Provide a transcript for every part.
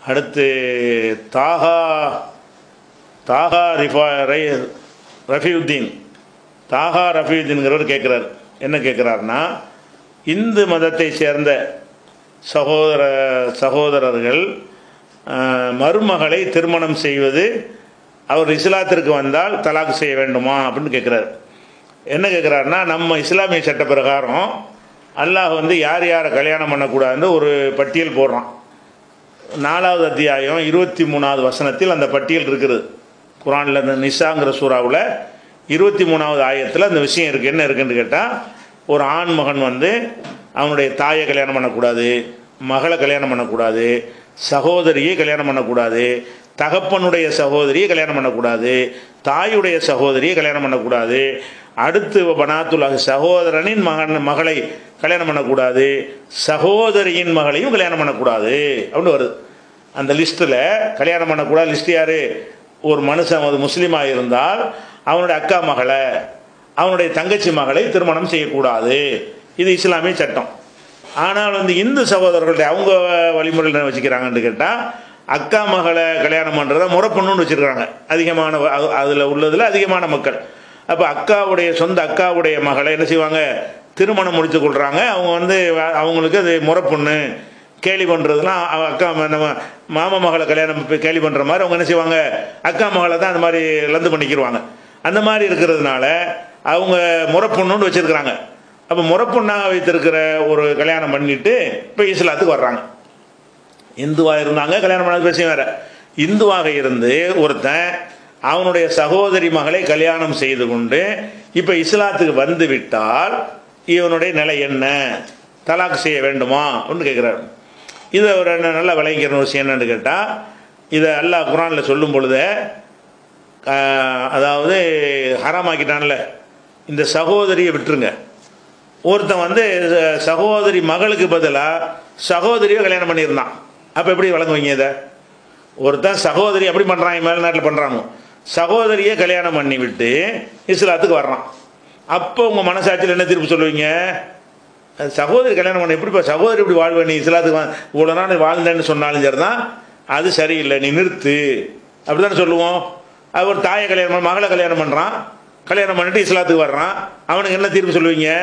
அடுத்து தாகா தாகா ரிஃபா ரை ரஃபியுத்தீன் தாகா ரஃபியுத்தீன்கிறவர் கேட்குறார் என்ன கேட்குறாருன்னா இந்து மதத்தை சேர்ந்த சகோதர சகோதரர்கள் ஆஹ், மருமகளை திருமணம் செய்வது அவர் இஸ்லாத்திற்கு வந்தால் தலாக் செய்ய வேண்டுமா அப்படின்னு கேட்குறாரு என்ன கேட்குறாருன்னா நம்ம இஸ்லாமிய சட்ட பிரகாரம் அல்லாஹ் வந்து யார் யாரை கல்யாணம் பண்ணக்கூடாதுன்னு ஒரு பட்டியல் போடுறான் நாலாவது அத்தியாயம் இருபத்தி மூணாவது வசனத்தில் அந்த பட்டியல் இருக்குது குரானில் இந்த நிசாங்கிற சூறாவில் இருபத்தி மூணாவது ஆயத்தில் அந்த விஷயம் இருக்குது என்ன இருக்குன்னு கேட்டால் ஒரு ஆண் மகன் வந்து அவனுடைய தாயை கல்யாணம் பண்ணக்கூடாது மகளை கல்யாணம் பண்ணக்கூடாது சகோதரியை கல்யாணம் பண்ணக்கூடாது தகப்பனுடைய சகோதரியை கல்யாணம் பண்ணக்கூடாது தாயுடைய சகோதரியை கல்யாணம் பண்ணக்கூடாது அடுத்து பனாத்துல்லாஹ் சகோதரனின் மகன் மகளை கல்யாணம் பண்ணக்கூடாது சகோதரியின் மகளையும் கல்யாணம் பண்ணக்கூடாது அப்படின்னு வருது அந்த லிஸ்ட்டில் கல்யாணம் பண்ணக்கூடாது லிஸ்ட் யார் ஒரு மனுஷன் ஒரு முஸ்லீமாக இருந்தால் அவனுடைய அக்கா மகளை அவனுடைய தங்கச்சி மகளை திருமணம் செய்யக்கூடாது இது இஸ்லாமிய சட்டம் ஆனால் வந்து இந்து சகோதரர்களுடைய அவங்க வழிமுறையில் என்ன வச்சுக்கிறாங்கன்னு கேட்டால் அக்கா மகளை கல்யாணம் பண்ணுறத முறப்பொண்ணுன்னு வச்சுருக்காங்க அதிகமான அதில் உள்ளதில் அதிகமான மக்கள் அப்போ அக்காவுடைய சொந்த அக்காவுடைய மகளை என்ன செய்வாங்க திருமணம் முடித்து கொள்கிறாங்க அவங்க வந்து வ- அவங்களுக்கு அது முறப்பொண்ணு கேலி பண்ணுறதுலாம் அவ அக்கா ம- நம்ம மாமா மகளை கல்யாணம் இப்ப கேலி பண்ணுற மாதிரி அவங்க என்ன செய்வாங்க அக்கா மகளை தான் அந்த மாதிரி லந்து பண்ணிக்கிடுவாங்க அந்த மாதிரி இருக்கிறதுனால அவங்க முறப்பொண்ணுன்னு வச்சுருக்கிறாங்க அப்போ முறப்பொண்ணாக வைத்திருக்கிற ஒரு கல்யாணம் பண்ணிட்டு இப்போ இஸ்லாத்துக்கு வர்றாங்க இந்துவாக இருந்தாங்க கல்யாணம் பண்ணது விஷயம் வேற இந்துவாக இருந்து ஒருத்தன் அவனுடைய சகோதரி மகளை கல்யாணம் செய்து கொண்டு இப்போ இஸ்லாத்துக்கு வந்து விட்டால் இவனுடைய நிலை என்ன தலாக் செய்ய வேண்டுமா அப்படின்னு கேட்குறாரு இதை ஒரு என்ன நல்லா விளங்கிக்கிற ஒரு விஷயம் என்னன்னு கேட்டால் இதை அல்லாஹ் குரானில் சொல்லும் பொழுது ஆஹ், அதாவது ஹராமாக்கிட்டான்ல இந்த சகோதரியை விட்டுருங்க ஒருத்தன் வந்து அஹ், சகோதரி மகளுக்கு பதிலாக சகோதரியை கல்யாணம் பண்ணியிருந்தான் அப்போ எப்படி வழங்குவீங்க இதை ஒருத்தன் சகோதரி எப்படி பண்ணுறான் மேல்நாட்டில் பண்ணுறாங்க சகோதரியை கல்யாணம் பண்ணி விட்டு இஸ்லாத்துக்கு வர்றான் அப்போ உங்கள் மனசாட்சியில் என்ன தீர்ப்பு சொல்லுவீங்க அது சகோதரி கல்யாணம் பண்ண எப்படிப்பா சகோதரி இப்படி வாழ்வ நீ இஸ்லாத்துக்கு வா- இவ்வளோ நாள் நீ வாழ்ந்தேன்னு சொன்னாலும் சரி தான் அது சரியில்லை நீ நிறுத்து அப்படி தானே சொல்லுவோம் அவர் தாயை கல்யாணம் பண்ண மகளை கல்யாணம் பண்ணுறான் கல்யாணம் பண்ணிட்டு இஸ்லாத்துக்கு வர்றான் அவனுக்கு என்ன தீர்ப்பு சொல்லுவீங்க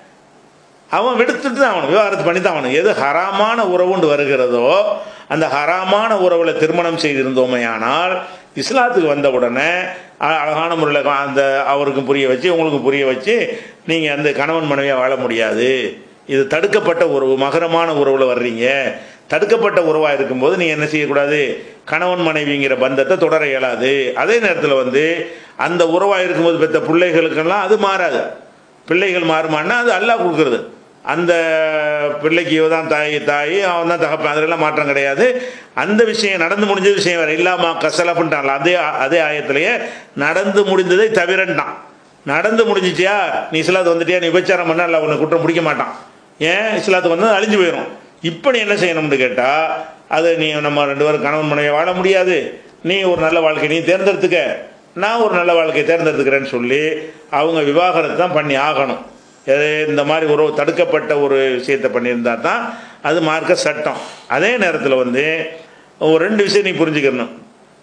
அவன் விடுத்துட்டு தான் அவன் விவாகரத்து பண்ணி தான் அவனுக்கு எது ஹராமான உறவுண்டு வருகிறதோ அந்த ஹராமான உறவில் திருமணம் செய்திருந்தோமே ஆனால் இஸ்லாத்துக்கு வந்த உடனே அ- அழகான முறையில் அந்த அவருக்கும் புரிய வச்சு உங்களுக்கும் புரிய வச்சு நீங்கள் அந்த கணவன் மனைவியாக வாழ முடியாது இது தடுக்கப்பட்ட உறவு மகரமான உறவில் வர்றீங்க தடுக்கப்பட்ட உறவாக இருக்கும்போது நீங்கள் என்ன செய்யக்கூடாது கணவன் மனைவிங்கிற பந்தத்தை தொடர இயலாது அதே நேரத்தில் வந்து அந்த உறவாக இருக்கும்போது பெற்ற பிள்ளைகளுக்கெல்லாம் அது மாறாது பிள்ளைகள் மாறுமான்னா அது அல்லாஹ் கொடுக்குறது அந்த பிள்ளைக்கு இவ தான் தாய் தாய் அவன் தான் தகப்பன் அதெல்லாம் மாற்றம் கிடையாது அந்த விஷயம் நடந்து முடிஞ்ச விஷயம் வேறு இல்லாமா கசலப்புன்ட்டான்ல அதே அதே ஆயத்திலேயே நடந்து முடிந்ததை தவிரன்ட்டான் நடந்து முடிஞ்சிச்சியா நீ இஸ்லாத்து வந்துட்டியா நீ விபச்சாரம் பண்ணா அல்ல உன்னை குற்றம் பிடிக்க மாட்டான் ஏன் இஸ்லாத்து வந்து அழிஞ்சு போயிடும் இப்போ நீ என்ன செய்யணும்னு கேட்டால் அது நீ நம்ம ரெண்டு பேரும் கணவன் மனைவி வாழ முடியாது நீ ஒரு நல்ல வாழ்க்கை நீ தேர்ந்தெடுத்துக்க நான் ஒரு நல்ல வாழ்க்கையை தேர்ந்தெடுத்துக்கிறேன்னு சொல்லி அவங்க விவாகரத்து தான் பண்ணி ஆகணும் எது இந்த மாதிரி ஒரு தடுக்கப்பட்ட ஒரு விஷயத்தை பண்ணியிருந்தா தான் அது மார்க்க சட்டம் அதே நேரத்தில் வந்து ஒரு ரெண்டு விஷயம் நீ புரிஞ்சுக்கணும்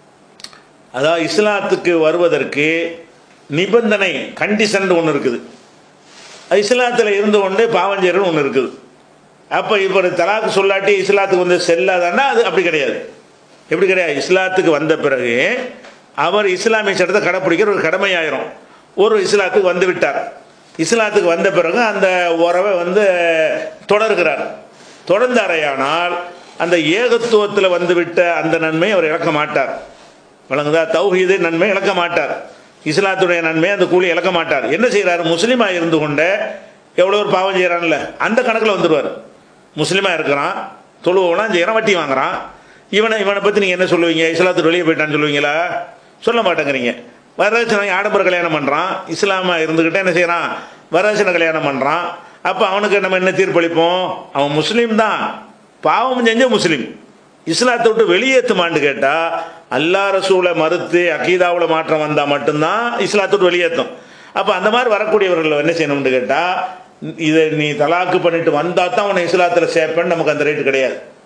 அதாவது இஸ்லாத்துக்கு வருவதற்கு நிபந்தனை கண்டிஷன் ஒன்று இருக்குது அது இஸ்லாத்தில் இருந்து கொண்டு பாவஞ்சேரன் ஒன்று இருக்குது அப்போ இப்போ தலாக்கு சொல்லாட்டி இஸ்லாத்துக்கு வந்து செல்லாதான்னா அது அப்படி கிடையாது எப்படி கிடையாது இஸ்லாத்துக்கு வந்த பிறகு அவர் இஸ்லாமிய சட்டத்தை கடைப்பிடிக்கிற ஒரு கடமையாயிரும் ஒரு இஸ்லாத்துக்கு வந்து விட்டார் இஸ்லாத்துக்கு வந்த பிறகு அந்த உறவை வந்து தொடர்கிறார் தொடர்ந்தாரையானால் அந்த ஏகத்துவத்தில் வந்துவிட்ட அந்த நன்மை அவர் இழக்க மாட்டார் வழங்குதா தௌஹீது நன்மை இழக்க மாட்டார் இஸ்லாத்துடைய நன்மை அந்த கூலி இழக்க மாட்டார் என்ன செய்கிறாரு முஸ்லீமாக இருந்து கொண்ட எவ்வளோ ஒரு பாவம் செய்கிறான்ல அந்த கணக்கில் வந்துடுவார் முஸ்லீமாக இருக்கிறான் தொழுவெல்லாம் செய்கிறான் வட்டி வாங்குறான் இவனை இவனை பற்றி நீங்கள் என்ன சொல்லுவீங்க இஸ்லாத்துக்கு வெளியே போயிட்டான்னு சொல்லுவீங்களா சொல்ல மாட்டேங்கிறீங்க வரதட்சணை ஆடம்பர கல்யாணம் பண்ணுறான் இஸ்லாமாக இருந்துக்கிட்டே என்ன செய்கிறான் வரதட்சணை கல்யாணம் பண்ணுறான் அப்போ அவனுக்கு நம்ம என்ன தீர்ப்பளிப்போம் அவன் முஸ்லீம் தான் பாவம் செஞ்ச முஸ்லீம் இஸ்லாத்தை விட்டு வெளியேற்றுமான்னு கேட்டால் அல்லா ரசூலை மறுத்து அகீதாவில் மாற்றம் வந்தால் மட்டும்தான் இஸ்லாத்தை விட்டு வெளியேற்றும் அப்போ அந்த மாதிரி வரக்கூடியவர்கள் என்ன செய்யணும்னு கேட்டால் இதை நீ தலாக்கு பண்ணிட்டு வந்தால் தான் உன்னை இஸ்லாத்தில் சேர்ப்பேன்னு நமக்கு அந்த ரேட்டு கிடையாது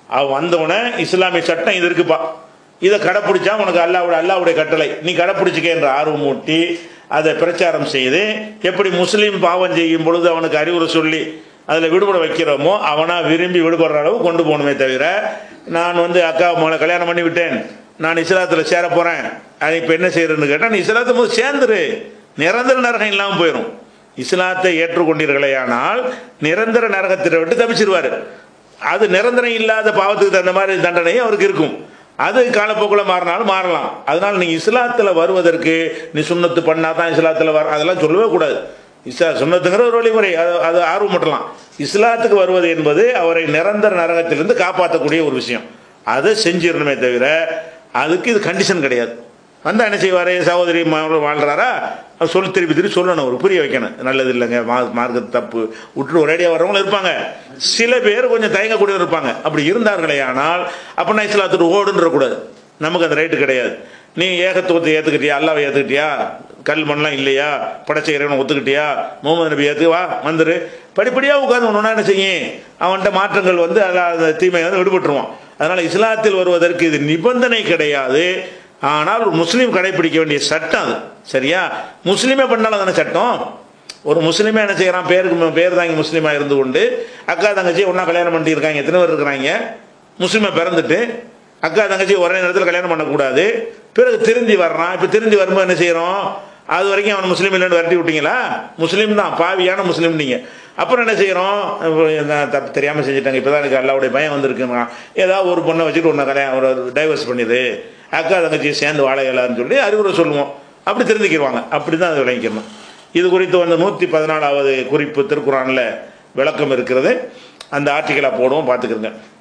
அவன் வந்தவுடனே இஸ்லாமிய சட்டம் இது இருக்குப்பா இதை கடைப்பிடிச்சா உனக்கு அல்லாவுடைய அல்லாவுடைய கட்டளை நீ கடைப்பிடிச்சிக்க என்ற ஆர்வம் மூட்டி அதை பிரச்சாரம் செய்து எப்படி முஸ்லீம் பாவம் செய்யும் பொழுது அவனுக்கு அறிவுரை சொல்லி அதில் விடுபட வைக்கிறோமோ அவனா விரும்பி விடுபடுற அளவு கொண்டு போகணுமே தவிர நான் வந்து அக்கா மகளை கல்யாணம் பண்ணி விட்டேன் நான் இஸ்லாத்தில் சேர போகிறேன் அது இப்போ என்ன செய்யறேன்னு கேட்டால் நீ இஸ்லாத்தை போது சேர்ந்துரு நிரந்தர நரகம் இல்லாமல் போயிடும் இஸ்லாத்தை ஏற்றுக்கொண்டீர்களேயானால் நிரந்தர நரகத்தை விட்டு தப்பிச்சிருவார் அது நிரந்தரம் இல்லாத பாவத்துக்கு தகுந்த மாதிரி தண்டனையும் அவருக்கு இருக்கும் அது காலப்போக்கில் மாறினாலும் மாறலாம் அதனால் நீ இஸ்லாத்தில் வருவதற்கு நீ சுண்ணத்து பண்ணா தான் இஸ்லாத்தில் வர அதெல்லாம் சொல்லவே கூடாது இஸ்லா சுண்ணத்துங்கிற ஒரு வழிமுறை அது அது ஆர்வம் மட்டும்லாம் இஸ்லாத்துக்கு வருவது என்பது அவரை நிரந்தர நரகத்திலிருந்து காப்பாற்றக்கூடிய ஒரு விஷயம் அதை செஞ்சிடணுமே தவிர அதுக்கு இது கண்டிஷன் கிடையாது வந்தா என்ன செய்வார் சகோதரி மகள் வாழ்றாரா அவர் சொல்லி திருப்பி திருப்பி சொல்லணும் ஒரு புரிய வைக்கணும் நல்லது இல்லைங்க மா மார்க்கத்து தப்பு விட்டு ஒரேடியாக வரவங்களும் இருப்பாங்க சில பேர் கொஞ்சம் தயங்கக்கூடியவர் இருப்பாங்க அப்படி இருந்தார்களே ஆனால் அப்படின்னா இஸ்லாத்துட்டு ஓடுன்ற கூடாது நமக்கு அந்த ரைட்டு கிடையாது நீ ஏகத்துவத்தை ஏற்றுக்கிட்டியா அல்லாவை ஏற்றுக்கிட்டியா கல் மண்ணெலாம் இல்லையா படைச்ச இறைவனை ஒத்துக்கிட்டியா முகமது நபி ஏற்று வா வந்துரு படிப்படியாக உட்காந்து ஒன்றா என்ன செய்யும் அவன்கிட்ட மாற்றங்கள் வந்து அல்ல தீமை வந்து விடுபட்டுருவான் அதனால் இஸ்லாத்தில் வருவதற்கு இது நிபந்தனை கிடையாது ஆனால் ஒரு முஸ்லீம் கடைபிடிக்க வேண்டிய சட்டம் அது சரியா முஸ்லீமே பண்ணாலும் தானே சட்டம் ஒரு முஸ்லீமே என்ன செய்கிறான் பேருக்கு பேர் தாங்கி முஸ்லீமாக இருந்து கொண்டு அக்கா தங்கச்சி ஒன்றா கல்யாணம் பண்ணிட்டு இருக்காங்க எத்தனை பேர் இருக்கிறாங்க முஸ்லீமை பிறந்துட்டு அக்கா தங்கச்சி ஒரே நேரத்தில் கல்யாணம் பண்ணக்கூடாது பிறகு திருந்தி வர்றான் இப்போ திருந்தி வரும்போது என்ன செய்கிறோம் அது வரைக்கும் அவன் முஸ்லீம் இல்லைன்னு விரட்டி விட்டீங்களா முஸ்லீம் தான் பாவியான முஸ்லீம் நீங்கள் அப்புறம் என்ன செய்கிறோம் நான் தப்பு தெரியாமல் செஞ்சுட்டாங்க இப்போ தான் எனக்கு அல்லாவுடைய பயம் வந்திருக்குன்னா ஏதாவது ஒரு பொண்ணை வச்சுட்டு ஒன்று கல்யாணம் ஒரு டைவர்ஸ் பண்ணிடு அக்கா தங்கச்சி சேர்ந்து வாழ இயலான்னு சொல்லி அறிவுரை சொல்லுவோம் அப்படி தெரிஞ்சுக்கிடுவாங்க அப்படி தான் அதை விளங்கிக்கணும் இது குறித்து வந்து நூற்றி பதினாலாவது குறிப்பு திருக்குறானில் விளக்கம் இருக்கிறது அந்த ஆர்டிக்கலாக போடுவோம் பார்த்துக்கிறங்க